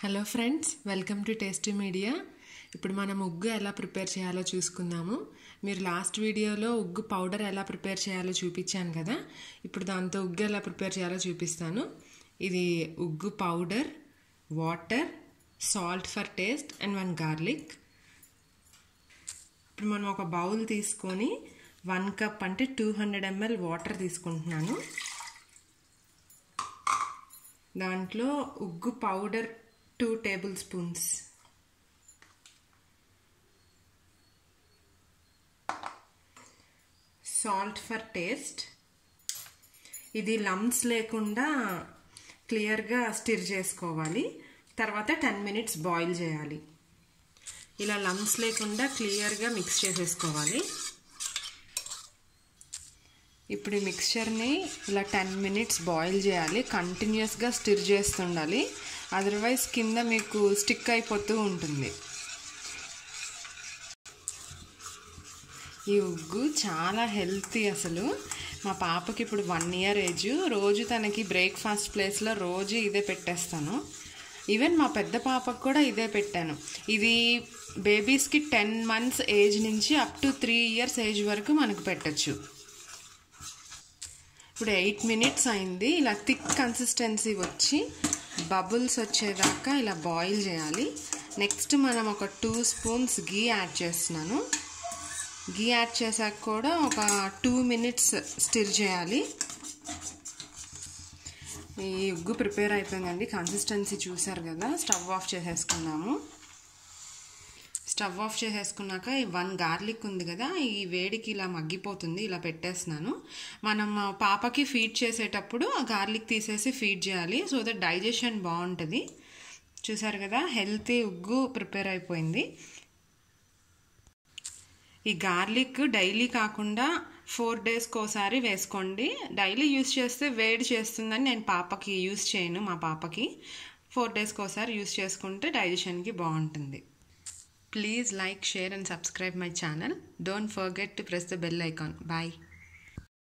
Hello friends welcome to tasty media ఇప్పుడు మనం ఉగ్గు ఎలా ప్రిపేర్ చేయాలో చూసుకుందాము మీరు లాస్ట్ వీడియోలో ఉగ్గు పౌడర్ ఎలా ప్రిపేర్ చేయాలో చూపించాను కదా ఇప్పుడు దాంతో ఉగ్గు ఎలా ప్రిపేర్ చేయాలో చూపిస్తాను ఇది ఉగ్గు powder water salt for taste and one garlic ఇప్పుడు మనం ఒక బౌల్ తీసుకొని వన్ కప్ అంటే టూ హండ్రెడ్ ఎంఎల్ వాటర్ తీసుకుంటున్నాను దాంట్లో ఉగ్గు powder two tablespoons salt for taste ఇది లమ్స్ లేకుండా క్లియర్గా స్టిర్ చేసుకోవాలి తర్వాత టెన్ మినిట్స్ బాయిల్ చేయాలి ఇలా లమ్స్ లేకుండా క్లియర్గా మిక్స్ చేసేసుకోవాలి ఇప్పుడు ఈ మిక్స్చర్ని ఇలా టెన్ మినిట్స్ బాయిల్ చేయాలి కంటిన్యూస్గా స్టిర్ చేస్తుండాలి అదర్వైజ్ కింద మీకు స్టిక్ అయిపోతూ ఉంటుంది ఈ ఉగ్గు చాలా హెల్తీ అసలు మా పాపకి ఇప్పుడు వన్ ఇయర్ ఏజ్ రోజు తనకి బ్రేక్ఫాస్ట్ ప్లేస్లో రోజు ఇదే పెట్టేస్తాను ఈవెన్ మా పెద్ద పాపకు కూడా ఇదే పెట్టాను ఇది బేబీస్కి టెన్ మంత్స్ ఏజ్ నుంచి up to three years age వరకు మనకు పెట్టచ్చు ఇప్పుడు ఎయిట్ మినిట్స్ అయింది ఇలా థిక్ కన్సిస్టెన్సీ వచ్చి బబుల్స్ వచ్చేదాకా ఇలా బాయిల్ చేయాలి నెక్స్ట్ మనం ఒక టూ స్పూన్స్ గీ యాడ్ చేస్తున్నాను గీ యాడ్ చేశాక కూడా ఒక టూ మినిట్స్ స్టిర్ చేయాలి ఈ ఉగ్గు ప్రిపేర్ అయిపోయిందండి కన్సిస్టెన్సీ చూసారు కదా స్టవ్ ఆఫ్ చేసేసుకున్నాము స్టవ్ ఆఫ్ చేసేసుకున్నాక ఈ వన్ గార్లిక్ ఉంది కదా ఈ వేడికి ఇలా మగ్గిపోతుంది ఇలా పెట్టేస్తున్నాను మనం పాపకి ఫీడ్ చేసేటప్పుడు ఆ గార్లిక్ తీసేసి ఫీడ్ చేయాలి సో దట్ డైజెషన్ బాగుంటుంది చూసారు కదా హెల్తీ ఉగ్గు ప్రిపేర్ అయిపోయింది ఈ గార్లిక్ డైలీ కాకుండా ఫోర్ డేస్కి ఒకసారి వేసుకోండి డైలీ యూస్ చేస్తే వేడి చేస్తుందని నేను పాపకి యూస్ చేయను మా పాపకి ఫోర్ డేస్కి ఒకసారి యూస్ చేసుకుంటే డైజెషన్కి బాగుంటుంది Please like, share and subscribe my channel. Don't forget to press the bell icon. Bye.